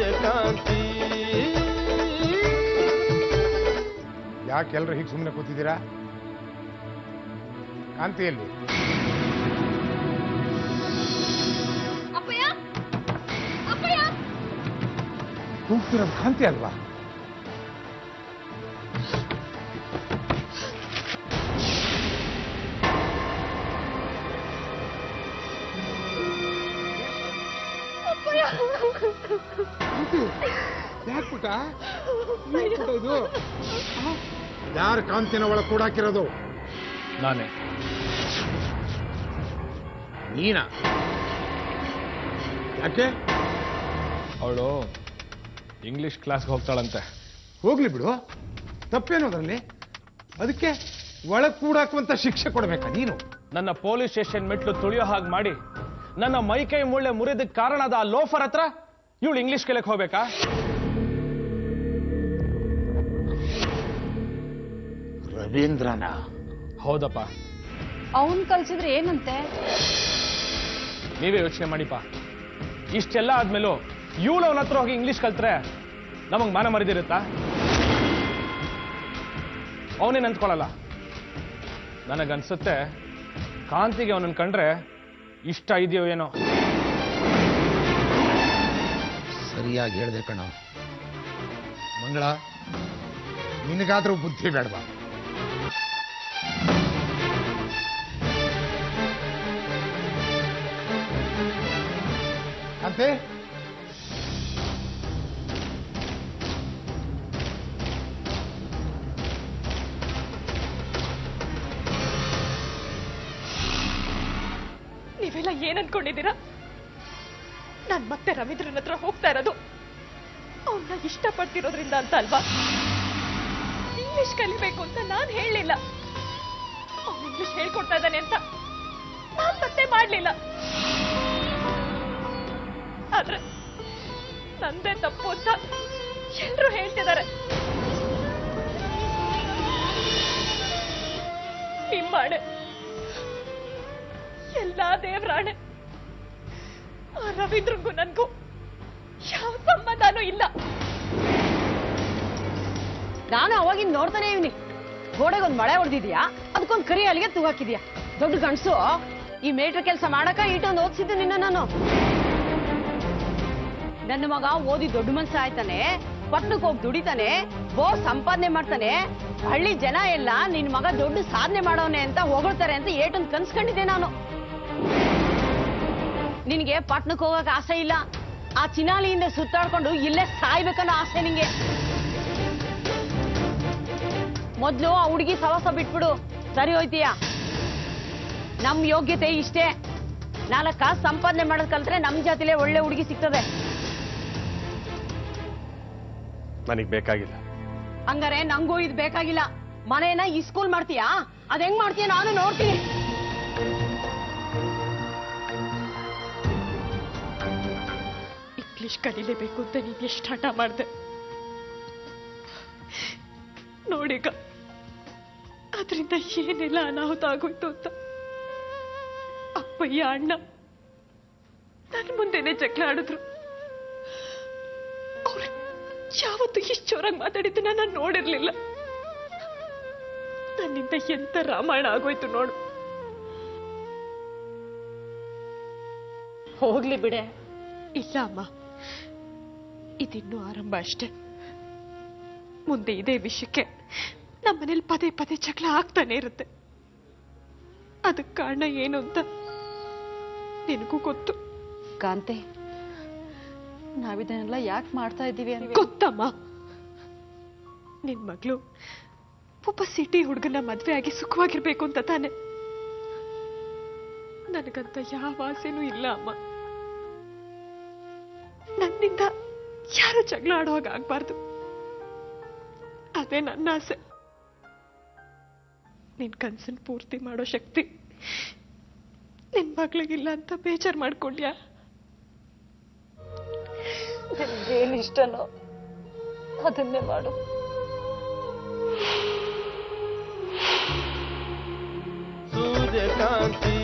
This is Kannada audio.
ಸೂರ್ಯಕಾಂತಿ ಯಾಕೆಲ್ಲರೂ ಹೀಗೆ ಸುಮ್ಮನೆ ಕೂತಿದ್ದೀರಾ ಕಾಂತಿಯಲ್ಲಿ ಅಪ್ಪಯ್ಯ ಅಪ್ಪಯ್ಯ ಕೂಗ್ತಿರೋದು ಕಾಂತಿ ಅಲ್ವಾ ಯಾಕೆ ಪುಟ ಏನ್ ಪುಟ ಇದು ಯಾರು ಕಾಂತಿನ ಒಳಗೆ ಕೂಡಾಕಿರೋದು ನಾನೇ ನೀನಾ ಯಾಕೆ ಅವಳು ಇಂಗ್ಲಿಷ್ ಕ್ಲಾಸ್ಗೆ ಹೋಗ್ತಾಳಂತೆ ಹೋಗ್ಲಿ ಬಿಡು ತಪ್ಪೇನು ಅದರಲ್ಲಿ ಅದಕ್ಕೆ ಒಳಗ್ ಕೂಡಾಕುವಂತ ಶಿಕ್ಷೆ ಕೊಡ್ಬೇಕಾ ನೀನು ನನ್ನ ಪೊಲೀಸ್ ಸ್ಟೇಷನ್ ಮೆಟ್ಲು ತುಳಿಯೋ ಹಾಗೆ ಮಾಡಿ ನನ್ನ ಮೈಕೈ ಮುಳ್ಳೆ ಮುರಿದಕ್ಕೆ ಕಾರಣದ ಆ ಲೋಫರ್ ಹತ್ರ ಇವಳು ಇಂಗ್ಲಿಷ್ ಕಲಿಯಕ್ ಹೋಗ್ಬೇಕಾ ರವೀಂದ್ರನ ಹೌದಪ್ಪ ಅವನ್ ಕಲ್ಸಿದ್ರೆ ಏನಂತೆ ನೀವೇ ಯೋಚನೆ ಮಾಡಿಪ್ಪ ಇಷ್ಟೆಲ್ಲ ಆದ್ಮೇಲೂ ಇವಳು ಅವನ ಹತ್ರ ಹೋಗಿ ಇಂಗ್ಲಿಷ್ ಕಲ್ತ್ರೆ ನಮಗ್ ಮಾನ ಮರಿದಿರುತ್ತಾ ಅವನೇನ್ ಅಂದ್ಕೊಳಲ್ಲ ನನಗನ್ಸುತ್ತೆ ಕಾಂತಿಗೆ ಅವನನ್ನ ಕಂಡ್ರೆ ಇಷ್ಟ ಇದೆಯೋ ಏನೋ ಸರಿಯಾಗಿ ಹೇಳ್ದೆ ಕಣ ಮಂಗಳ ನಿನಗಾದ್ರೂ ಬುದ್ಧಿ ಬೇಡವಾ ಅಂತೆ ನೀವೆಲ್ಲ ಏನ್ ಅನ್ಕೊಂಡಿದ್ದೀರಾ ನಾನ್ ಮತ್ತೆ ರವೀಂದ್ರನ್ ಹತ್ರ ಹೋಗ್ತಾ ಇರೋದು ಅವನ್ನ ಇಷ್ಟಪಡ್ತಿರೋದ್ರಿಂದ ಅಂತ ಅಲ್ವಾ ಇಂಗ್ಲಿಷ್ ಕಲಿಬೇಕು ಅಂತ ನಾನ್ ಹೇಳಲಿಲ್ಲ ಅವ್ನು ಇಂಗ್ಲಿಷ್ ಹೇಳ್ಕೊಡ್ತಾ ಇದ್ದಾನೆ ಅಂತ ನಾನ್ ಮತ್ತೆ ಮಾಡ್ಲಿಲ್ಲ ಆದ್ರೆ ನಂದೇ ತಪ್ಪು ಅಂತ ಎಲ್ರು ಹೇಳ್ತಿದ್ದಾರೆ ನಿಮ್ಮಾಣೆ ಎಲ್ಲಾ ದೇವ್ರಾಣೆ ಆ ರವೀಂದ್ರಂಗೂ ನನ್ಗೂ ಯಾವ ಸಂಬಂಧನೂ ಇಲ್ಲ ನಾನು ಅವಾಗಿಂದ ನೋಡ್ತಾನೆ ಇವ್ನಿ ಗೋಡೆಗೊಂದ್ ಮಳೆ ಹೊಡೆದಿದ್ಯಾ ಅದಕ್ಕೊಂದ್ ಕರಿ ಅಲ್ಲಿಗೆ ತೂಗಾಕಿದ್ಯಾ ದೊಡ್ಡ ಗಂಡ್ಸು ಈ ಮೇಟ್ರ್ ಕೆಲಸ ಮಾಡಕ ಇಟ್ಟೊಂದು ಓದಿಸಿದ್ದೆ ನಿನ್ನ ನಾನು ನನ್ನ ಮಗ ಓದಿ ದೊಡ್ಡ ಮನ್ಸ ಆಯ್ತಾನೆ ಪಟ್ಟಣಕ್ಕೆ ಹೋಗಿ ದುಡಿತಾನೆ ಬೋ ಸಂಪಾದನೆ ಮಾಡ್ತಾನೆ ಹಳ್ಳಿ ಜನ ಎಲ್ಲ ನಿನ್ ಮಗ ದೊಡ್ಡ ಸಾಧನೆ ಮಾಡವನೆ ಅಂತ ಹೊಗಳ್ತಾರೆ ಅಂತ ಏಟೊಂದು ಕನ್ಸ್ಕೊಂಡಿದ್ದೆ ನಾನು ನಿನಗೆ ಪಟ್ನಕ್ಕೆ ಹೋಗಕ್ ಆಸೆ ಇಲ್ಲ ಆ ಚಿನಾಲಿಯಿಂದ ಸುತ್ತಾಡ್ಕೊಂಡು ಇಲ್ಲೇ ಸಾಯ್ಬೇಕನ್ನೋ ಆಸೆ ನಿಂಗೆ ಮೊದ್ಲು ಆ ಹುಡುಗಿ ಸವಸ ಬಿಟ್ಬಿಡು ಸರಿ ಹೋಯ್ತೀಯ ನಮ್ ಯೋಗ್ಯತೆ ಇಷ್ಟೇ ನಾಲ್ಕು ಕಾಸು ಸಂಪಾದನೆ ಮಾಡೋದ್ ಕಲ್ತ್ರೆ ನಮ್ ಜಾತಿಲೇ ಒಳ್ಳೆ ಹುಡುಗಿ ಸಿಗ್ತದೆ ನನಗೆ ಬೇಕಾಗಿಲ್ಲ ಹಂಗಾರೆ ನಂಗೂ ಇದು ಬೇಕಾಗಿಲ್ಲ ಮನೇನ ಈ ಸ್ಕೂಲ್ ಮಾಡ್ತೀಯಾ ಅದ್ ಹೆಂಗ್ ಮಾಡ್ತೀಯ ನಾನು ನೋಡ್ತೀನಿ ಇಂಗ್ಲಿಷ್ ಕಲೀಲೇಬೇಕು ಅಂತ ನೀನ್ ಎಷ್ಟು ಹಠ ಮಾಡ್ದೆ ನೋಡೀಗ ಅದರಿಂದ ಏನೆಲ್ಲ ಅನಾಹುತ ಆಗೋಯ್ತು ಅಂತ ಅಪ್ಪಯ್ಯ ಅಣ್ಣ ನನ್ನ ಮುಂದೆನೆ ಜಗಳ ಆಡಿದ್ರು ಅವ್ರು ಯಾವತ್ತು ಇಷ್ಟು ಜೋರಾಗಿ ಮಾತಾಡಿದ್ದನ್ನ ನಾನು ನೋಡಿರ್ಲಿಲ್ಲ ನನ್ನಿಂದ ಎಂತ ರಾಮಾಯಣ ಆಗೋಯ್ತು ನೋಡು ಹೋಗ್ಲಿ ಬಿಡೆ ಇಲ್ಲ ಅಮ್ಮ ಇದಿನ್ನೂ ಆರಂಭ ಅಷ್ಟೇ ಮುಂದೆ ಇದೇ ವಿಷಯಕ್ಕೆ ನಮ್ಮನೇಲಿ ಪದೇ ಪದೇ ಜಗಳ ಆಗ್ತಾನೆ ಇರುತ್ತೆ ಅದಕ್ಕೆ ಕಾರಣ ಏನು ಅಂತ ನಿನಗೂ ಗೊತ್ತು ಕಾಂತೆ ನಾವಿದನ್ನೆಲ್ಲ ಯಾಕೆ ಮಾಡ್ತಾ ಇದ್ದೀವಿ ಅಂತ ಗೊತ್ತಮ್ಮ ನಿನ್ ಮಗಳು ಒಬ್ಬ ಸಿಟಿ ಹುಡುಗನ ಮದ್ವೆ ಆಗಿ ಸುಖವಾಗಿರ್ಬೇಕು ಅಂತ ತಾನೆ ನನಗಂತ ಯಾವ ಆಸೆನೂ ಇಲ್ಲ ಅಮ್ಮ ನನ್ನಿಂದ ಯಾರು ಜಗಳ ಆಡುವಾಗ ಆಗ್ಬಾರ್ದು ಅದೇ ನನ್ನ ಆಸೆ ನಿನ್ ಕನ್ಸನ್ ಪೂರ್ತಿ ಮಾಡೋ ಶಕ್ತಿ ನಿನ್ ಮಗಳಿಗಿಲ್ಲ ಅಂತ ಬೇಜಾರ್ ಮಾಡ್ಕೊಂಡ್ಯಾ ಏನ್ ಇಷ್ಟನೋ ಅದನ್ನೇ ಮಾಡು ಸೂರ್ಯಕಾಂತಿ